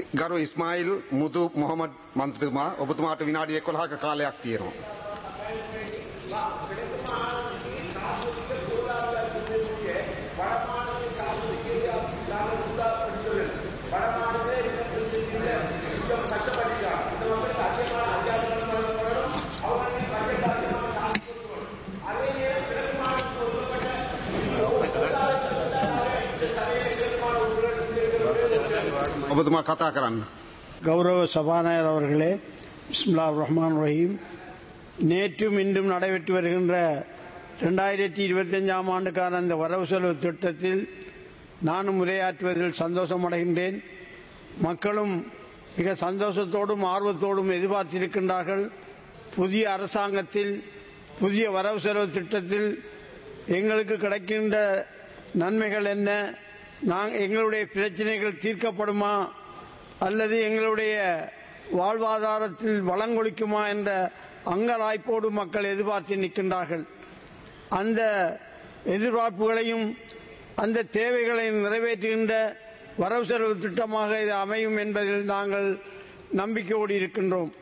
ගරු ඉස්මායිල් මුදු මොහොමඩ් මන්ත්‍රතුමා ඔබතුමාට විනාඩි 11ක කාලයක් තියෙනවා. ඔබතුමා කතා කරන්න. கௌரவ சபாநாயகர் அவர்களே பிஸ்மில்லா ரஹ்மான் ரஹீம் நேற்றும் இன்றும் நடைபெற்று வருகின்ற ரெண்டாயிரத்தி இருபத்தஞ்சாம் ஆண்டுக்கான அந்த வரவு செலவு திட்டத்தில் நானும் உரையாற்றுவதில் சந்தோஷம் அடைகின்றேன் மக்களும் மிக சந்தோஷத்தோடும் ஆர்வத்தோடும் எதிர்பார்த்திருக்கின்றார்கள் புதிய அரசாங்கத்தில் புதிய வரவு செலவு திட்டத்தில் எங்களுக்கு கிடைக்கின்ற நன்மைகள் என்ன நாங் எங்களுடைய பிரச்சனைகள் தீர்க்கப்படுமா அல்லது எங்களுடைய வாழ்வாதாரத்தில் வளங்கொழிக்குமா என்ற அங்கலாய்ப்போடு மக்கள் எதிர்பார்த்து நிற்கின்றார்கள் அந்த எதிர்பார்ப்புகளையும் அந்த தேவைகளையும் நிறைவேற்றுகின்ற வரவு செலவு திட்டமாக இது அமையும் என்பதில் நாங்கள் நம்பிக்கையோடு இருக்கின்றோம்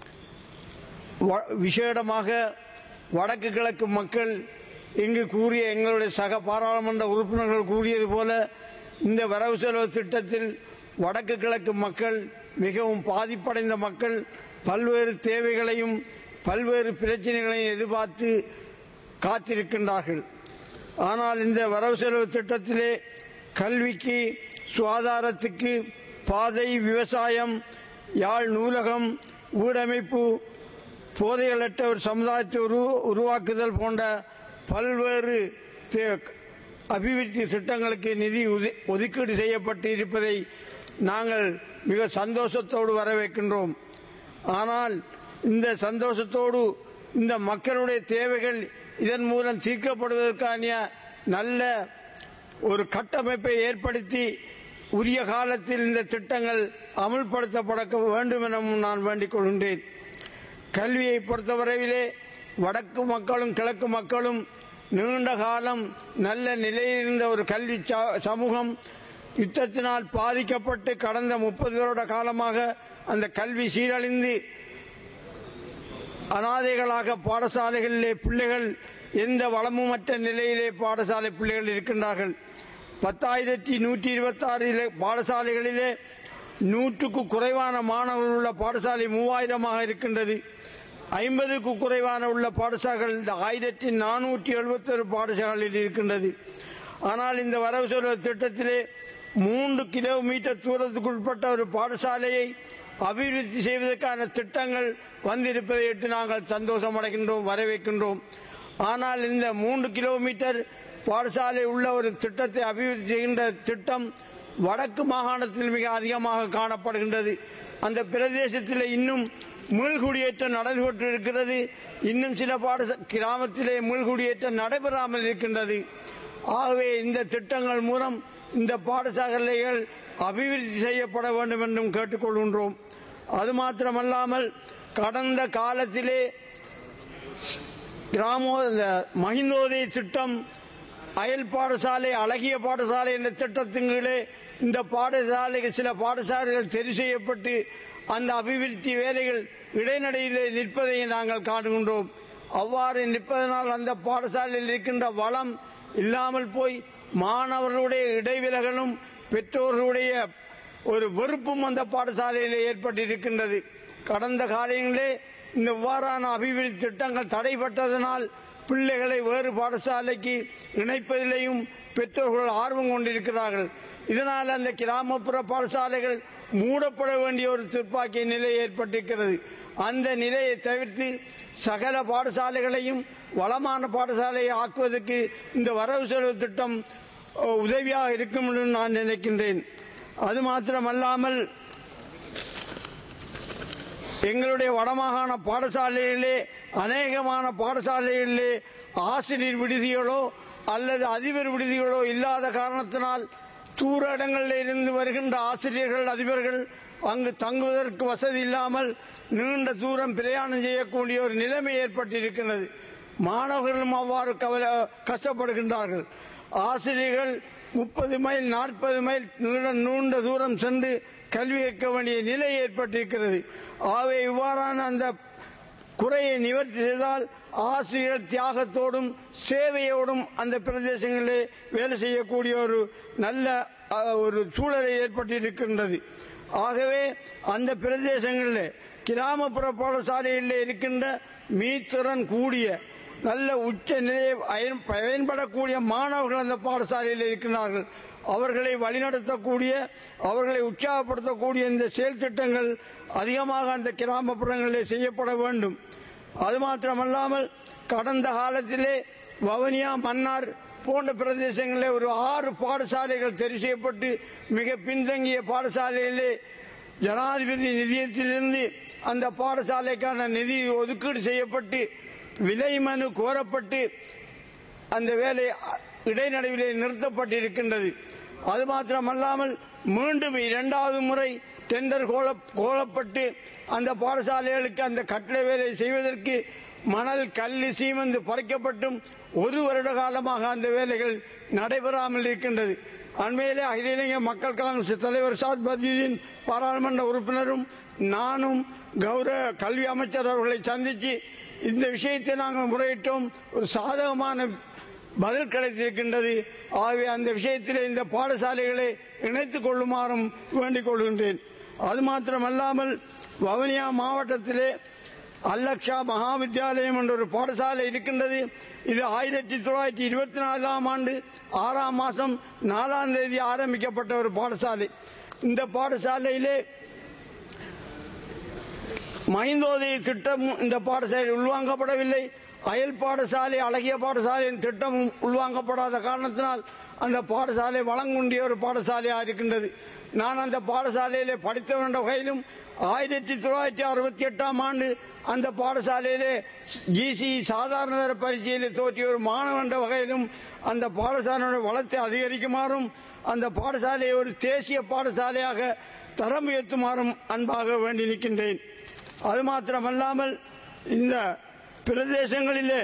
வ- விசேடமாக வடக்கு கிழக்கு மக்கள் இங்கு கூறிய எங்களுடைய சக பாராளுமன்ற உறுப்பினர்கள் கூறியது போல இந்த வரவு செலவு திட்டத்தில் வடக்கு கிழக்கு மக்கள் மிகவும் பாதிப்படைந்த மக்கள் பல்வேறு தேவைகளையும் பல்வேறு பிரச்சனைகளையும் எதிர்பார்த்து காத்திருக்கின்றார்கள் ஆனால் இந்த வரவு செலவு திட்டத்திலே கல்விக்கு சுகாதாரத்துக்கு பாதை விவசாயம் யாழ் நூலகம் வீடமைப்பு போதைகளற்ற ஒரு சமுதாயத்தை உரு உருவாக்குதல் போன்ற பல்வேறு தே- அபிவிருத்தி திட்டங்களுக்கு நிதி ஒதி- ஒதுக்கீடு செய்யப்பட்டு இருப்பதை நாங்கள் மிக சந்தோஷத்தோடு வரவேற்கின்றோம் ஆனால் இந்த சந்தோஷத்தோடு இந்த மக்களுடைய தேவைகள் இதன் மூலம் தீர்க்கப்படுவதற்கான நல்ல ஒரு கட்டமைப்பை ஏற்படுத்தி உரிய காலத்தில் இந்த திட்டங்கள் அமுல்படுத்தப்பட வேண்டும் எனவும் நான் வேண்டிக் கொள்கின்றேன் கல்வியை பொறுத்தவரையிலே வடக்கு மக்களும் கிழக்கு மக்களும் நீண்ட காலம் நல்ல நிலையில் இருந்த ஒரு கல்வி ச- சமூகம் யுத்தத்தினால் பாதிக்கப்பட்டு கடந்த முப்பது வருட காலமாக அந்த கல்வி சீரழிந்து அனாதைகளாக பாடசாலைகளிலே பிள்ளைகள் எந்த வளமுமற்ற நிலையிலே பாடசாலை பிள்ளைகள் இருக்கின்றார்கள் பத்தாயிரத்தி நூற்றி இருபத்தாறு பாடசாலைகளிலே நூற்றுக்கு குறைவான மாணவர்கள் உள்ள பாடசாலை மூவாயிரமாக இருக்கின்றது ஐம்பதுக்கு குறைவான உள்ள பாடசாலைகள் ஆயிரத்தி நானூற்றி எழுபத்தொரு பாடசாலையில் இருக்கின்றது ஆனால் இந்த வரவு செலவு திட்டத்திலே மூன்று கிலோமீட்டர் தூரத்துக்கு உட்பட்ட ஒரு பாடசாலையை அபிவிருத்தி செய்வதற்கான திட்டங்கள் வந்திருப்பதை இட்டு நாங்கள் சந்தோஷம் அடைகின்றோம் வரவேற்கின்றோம் ஆனால் இந்த மூன்று கிலோமீட்டர் பாடசாலை உள்ள ஒரு திட்டத்தை அபிவிருத்தி செய்கின்ற திட்டம் வடக்கு மாகாணத்தில் மிக அதிகமாக காணப்படுகின்றது அந்த பிரதேசத்தில் இன்னும் மீள்குடியேற்றம் நடைபெற்று இருக்கிறது இன்னும் சில பாடசா கிராமத்திலே மீள்குடியேற்றம் நடைபெறாமல் இருக்கின்றது ஆகவே இந்த திட்டங்கள் மூலம் இந்த பாடசாலைகள் அபிவிருத்தி செய்யப்பட வேண்டும் என்றும் கேட்டுக்கொள்கின்றோம் அது மாத்திரமல்லாமல் கடந்த காலத்திலே கிராமோ இந்த மகிந்தோதய திட்டம் அயல் பாடசாலை அழகிய பாடசாலை என்ற திட்டத்தின் கீழே இந்த பாடசாலைகள் சில பாடசாலைகள் தெரிவு செய்யப்பட்டு அந்த அபிவிருத்தி வேலைகள் இடைநடையிலே நிற்பதை நாங்கள் காணுகின்றோம் அவ்வாறு நிற்பதனால் அந்த பாடசாலையில் இருக்கின்ற வளம் இல்லாமல் போய் மாணவர்களுடைய இடைவிலகலும் பெற்றோர்களுடைய ஒரு வெறுப்பும் அந்த பாடசாலையில் ஏற்பட்டிருக்கின்றது கடந்த காலங்களிலே இந்த இவ்வாறான அபிவிருத்தி திட்டங்கள் தடைப்பட்டதனால் பிள்ளைகளை வேறு பாடசாலைக்கு இணைப்பதிலேயும் பெற்றோர்கள் ஆர்வம் கொண்டிருக்கிறார்கள் இதனால் அந்த கிராமப்புற பாடசாலைகள் மூடப்பட வேண்டிய ஒரு துப்பாக்கிய நிலை ஏற்பட்டிருக்கிறது அந்த நிலையை தவிர்த்து சகல பாடசாலைகளையும் வளமான பாடசாலையை ஆக்குவதற்கு இந்த வரவு செலவு திட்டம் அஹ், உதவியாக இருக்கும் என்று நான் நினைக்கின்றேன் அது மாத்திரமல்லாமல் எங்களுடைய வடமாகாண பாடசாலைகளிலே அநேகமான பாடசாலைகளிலே ஆசிரியர் விடுதிகளோ அல்லது அதிபர் விடுதிகளோ இல்லாத காரணத்தினால் தூர இடங்களில் இருந்து வருகின்ற ஆசிரியர்கள் அதிபர்கள் அங்கு தங்குவதற்கு வசதி இல்லாமல் நீண்ட தூரம் பிரயாணம் செய்யக்கூடிய ஒரு நிலைமை ஏற்பட்டிருக்கிறது மாணவர்களும் அவ்வாறு கவலை கஷ்டப்படுகின்றார்கள் ஆசிரியர்கள் முப்பது மைல் நாற்பது மைல் நீண்ட நீண்ட தூரம் சென்று கல்வி கற்க வேண்டிய நிலை ஏற்பட்டிருக்கிறது ஆகவே இவ்வாறான அந்த குறையை நிவர்த்தி செய்தால் ஆசிரியர் தியாகத்தோடும் சேவையோடும் அந்த பிரதேசங்களிலே வேலை செய்யக்கூடிய ஒரு நல்ல அஹ், ஒரு சூழலை ஏற்பட்டிருக்கின்றது ஆகவே அந்த பிரதேசங்களில் கிராமப்புற பாடசாலைகளில் இருக்கின்ற மீத்திறன் கூடிய நல்ல உச்ச நிலையை பயன்- பயன்படக்கூடிய மாணவர்கள் அந்த பாடசாலையில் இருக்கிறார்கள் அவர்களை வழிநடத்தக்கூடிய அவர்களை உற்சாகப்படுத்தக்கூடிய இந்த செயல் திட்டங்கள் அதிகமாக அந்த கிராமப்புறங்களில் செய்யப்பட வேண்டும் அது மாத்திரமல்லாமல் கடந்த காலத்திலே வவுனியா மன்னார் போன்ற பிரதேசங்களிலே ஒரு ஆறு பாடசாலைகள் தெரிவு செய்யப்பட்டு மிக பின்தங்கிய பாடசாலையிலே ஜனாதிபதி நிதியத்திலிருந்து அந்த பாடசாலைக்கான நிதி ஒதுக்கீடு செய்யப்பட்டு விலை மனு கோரப்பட்டு அந்த வேலை அ- இடைநடுவிலே நிறுத்தப்பட்டிருக்கின்றது அது மாத்திரமல்லாமல் மீண்டும் இரண்டாவது முறை டெண்டர் கோல கோலப்பட்டு அந்த பாடசாலைகளுக்கு அந்த கட்டிட வேலை செய்வதற்கு மணல் கல்லு சீமந்து பறிக்கப்பட்டும் ஒரு வருட காலமாக அந்த வேலைகள் நடைபெறாமல் இருக்கின்றது அண்மையிலே அகில இலங்கை மக்கள் காங்கிரஸ் தலைவர் சாத் பத்யுதீன் பாராளுமன்ற உறுப்பினரும் நானும் கௌரவ கல்வி அமைச்சர் அவர்களை சந்தித்து இந்த விஷயத்தை நாங்கள் முறையிட்டோம் ஒரு சாதகமான பதில் கிடைத்திருக்கின்றது ஆகவே அந்த விஷயத்தில் இந்த பாடசாலைகளை இணைத்துக் கொள்ளுமாறும் வேண்டிக் கொள்கின்றேன் அது மாத்திரமல்லாமல் வவுனியா மாவட்டத்திலே அல்லக்ஷா மகா வித்தியாலயம் என்ற ஒரு பாடசாலை இருக்கின்றது இது ஆயிரத்தி தொள்ளாயிரத்தி இருபத்தி நாலாம் ஆண்டு ஆறாம் மாதம் நாலாம் தேதி ஆரம்பிக்கப்பட்ட ஒரு பாடசாலை இந்த பாடசாலையிலே மகிந்தோதய திட்டம் இந்த பாடசாலையில் உள்வாங்கப்படவில்லை அயல் பாடசாலை அழகிய பாடசாலையின் திட்டமும் உள்வாங்கப்படாத காரணத்தினால் அந்த பாடசாலை வழங்குண்டிய ஒரு பாடசாலையாக இருக்கின்றது நான் அந்த பாடசாலையிலே படித்தவன் என்ற வகையிலும் ஆயிரத்தி தொள்ளாயிரத்தி அறுபத்தி எட்டாம் ஆண்டு அந்த பாடசாலையிலே ஜிசி சாதாரண தர பரீட்சையிலே தோற்றிய ஒரு மாணவன் என்ற வகையிலும் அந்த பாடசாலையோட வளத்தை அதிகரிக்குமாறும் அந்த பாடசாலையை ஒரு தேசிய பாடசாலையாக தரம் உயர்த்துமாறும் அன்பாக வேண்டி நிற்கின்றேன் அது மாத்திரமல்லாமல் இந்த பிரதேசங்களிலே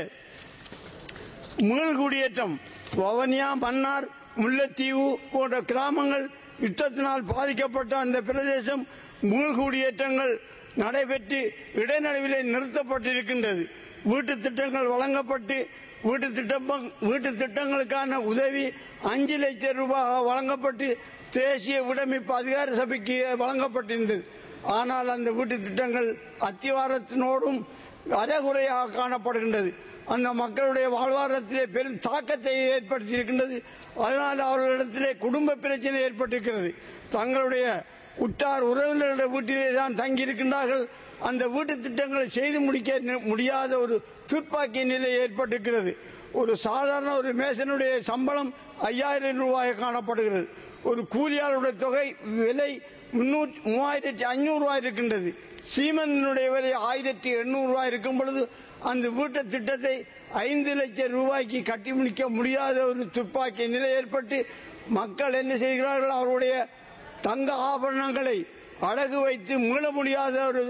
மீள்குடியேற்றம் வவனியா மன்னார் முல்லைத்தீவு போன்ற கிராமங்கள் யுத்தத்தினால் பாதிக்கப்பட்ட அந்த பிரதேசம் மீள்குடியேற்றங்கள் நடைபெற்று இடைநடுவிலே நிறுத்தப்பட்டிருக்கின்றது வீட்டு திட்டங்கள் வழங்கப்பட்டு வீட்டு திட்டம் வீட்டு திட்டங்களுக்கான உதவி அஞ்சு லட்சம் ரூபாய் வழங்கப்பட்டு தேசிய விடமைப்பு அதிகார சபைக்கு வழங்கப்பட்டிருந்தது ஆனால் அந்த வீட்டு திட்டங்கள் அத்திவாரத்தினோடும் அறகுறையாக காணப்படுகின்றது அந்த மக்களுடைய வாழ்வாதாரத்திலே பெரும் தாக்கத்தை ஏற்படுத்தி இருக்கின்றது அதனால் அவர்களிடத்திலே குடும்ப பிரச்சனை ஏற்பட்டிருக்கிறது தங்களுடைய உற்றார் உறவினர்களுடைய வீட்டிலே தான் தங்கியிருக்கின்றார்கள் அந்த வீட்டு திட்டங்களை செய்து முடிக்க நி- முடியாத ஒரு துப்பாக்கிய நிலை ஏற்பட்டிருக்கிறது ஒரு சாதாரண ஒரு மேசனுடைய சம்பளம் ஐயாயிரம் ரூபாய் காணப்படுகிறது ஒரு கூலியாளருடைய தொகை விலை முன்னூற்றி மூவாயிரத்தி ஐநூறு ரூபாய் இருக்கின்றது சீமந்தினுடைய விலை ஆயிரத்தி எண்ணூறு ரூபாய் இருக்கும் பொழுது அந்த வீட்டு திட்டத்தை ஐந்து லட்சம் ரூபாய்க்கு கட்டி முடிக்க முடியாத ஒரு துப்பாக்கி நிலை ஏற்பட்டு மக்கள் என்ன செய்கிறார்கள் அவருடைய தங்க ஆபரணங்களை அழகு வைத்து மீள முடியாத ஒரு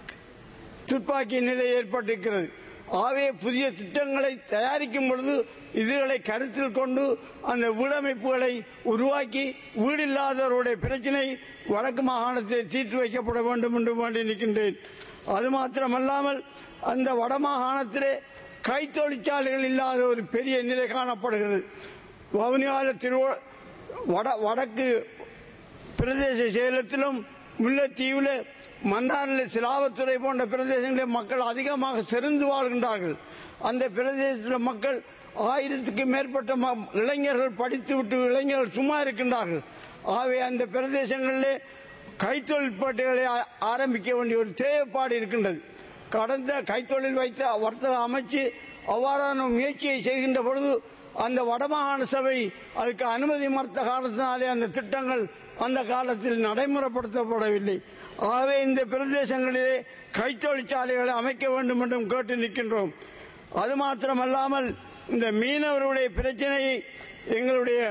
துப்பாக்கி நிலை ஏற்பட்டிருக்கிறது ஆகவே புதிய திட்டங்களை தயாரிக்கும் பொழுது இதுகளை கருத்தில் கொண்டு அந்த வீடமைப்புகளை உருவாக்கி வீடில்லாதவருடைய பிரச்சனை வடக்கு மாகாணத்தில் தீர்த்து வைக்கப்பட வேண்டும் என்று வேண்டி நிற்கின்றேன் அது மாத்திரமல்லாமல் அந்த வடமாகாணத்திலே கைத்தொழிற்சாலைகள் இல்லாத ஒரு பெரிய நிலை காணப்படுகிறது வவுனியால திரு வட வடக்கு பிரதேச சேலத்திலும் முல்லைத்தீவில் மன்னாரில் சிலாவத்துறை போன்ற பிரதேசங்களில் மக்கள் அதிகமாக செறிந்து வாழ்கின்றார்கள் அந்த பிரதேசத்தில் மக்கள் ஆயிரத்துக்கு மேற்பட்ட ம- இளைஞர்கள் படித்துவிட்டு இளைஞர்கள் சும்மா இருக்கின்றார்கள் ஆகவே அந்த பிரதேசங்களிலே கைத்தொழில் போட்டிகளை ஆ- ஆரம்பிக்க வேண்டிய ஒரு தேவைப்பாடு இருக்கின்றது கடந்த கைத்தொழில் வைத்த வர்த்தக அமைச்சு அவ்வாறான முயற்சியை செய்கின்ற பொழுது அந்த வடமாகாண சபை அதுக்கு அனுமதி மறுத்த காரணத்தினாலே அந்த திட்டங்கள் அந்த காலத்தில் நடைமுறைப்படுத்தப்படவில்லை ஆகவே இந்த பிரதேசங்களிலே கைத்தொழிற்சாலைகளை அமைக்க வேண்டும் என்றும் கேட்டு நிற்கின்றோம் அது மாத்திரமல்லாமல் இந்த மீனவருடைய பிரச்சனையை எங்களுடைய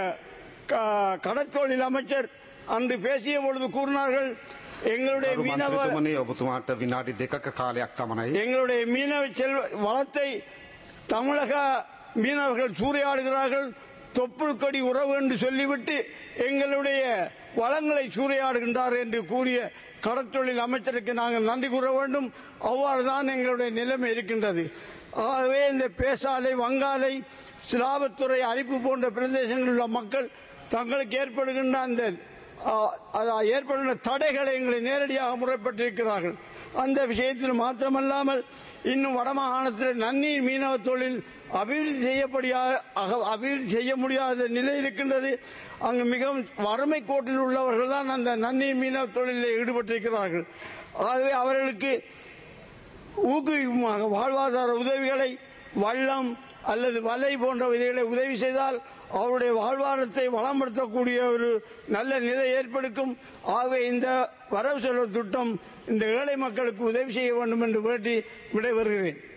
க- கடற்தொழில் அமைச்சர் அன்று பேசிய பொழுது கூறினார்கள் எங்களுடைய ගරු மீனவ මන්ත්‍රතුමනි ඔබතුමාට විනාඩි දෙකක කාලයක් තමනයි. எங்களுடைய மீனவ செல்வ வளத்தை தமிழக மீனவர்கள் சூறையாடுகிறார்கள் தொப்புள் கொடி உறவு என்று சொல்லிவிட்டு எங்களுடைய வளங்களை சூறையாடுகின்றார் என்று கூறிய கடற்தொழில் அமைச்சருக்கு நாங்கள் நன்றி கூற வேண்டும் அவ்வாறு தான் எங்களுடைய நிலைமை இருக்கின்றது ஆகவே இந்த பேசாலை வங்காலை சிலாபத்துறை அரிப்பு போன்ற பிரதேசங்களில் உள்ள மக்கள் தங்களுக்கு ஏற்படுகின்ற அந்த ஆ, அது ஏற்படுகின்ற தடைகளை எங்களை நேரடியாக முறைப்பட்டிருக்கிறார்கள் அந்த விஷயத்தில் மாத்திரமல்லாமல் இன்னும் வடமாகாணத்தில் நன்னீர் மீனவ தொழில் அபிவிருத்தி செய்யப்படியா அக- அபிவிருத்தி செய்ய முடியாத நிலை இருக்கின்றது அங்கு மிகவும் வறுமை கோட்டில் உள்ளவர்கள் தான் அந்த நன்னீர் மீனவ தொழிலில் ஈடுபட்டிருக்கிறார்கள் ஆகவே அவர்களுக்கு ஊக்குவிக்குமாக வாழ்வாதார உதவிகளை வள்ளம் அல்லது வலை போன்ற விதைகளை உதவி செய்தால் அவருடைய வாழ்வாதாரத்தை வளப்படுத்தக்கூடிய ஒரு நல்ல நிலை ஏற்படுக்கும் ஆகவே இந்த வரவு செலவு திட்டம் இந்த ஏழை மக்களுக்கு உதவி செய்ய வேண்டும் என்று வேண்டி விடைபெறுகிறேன்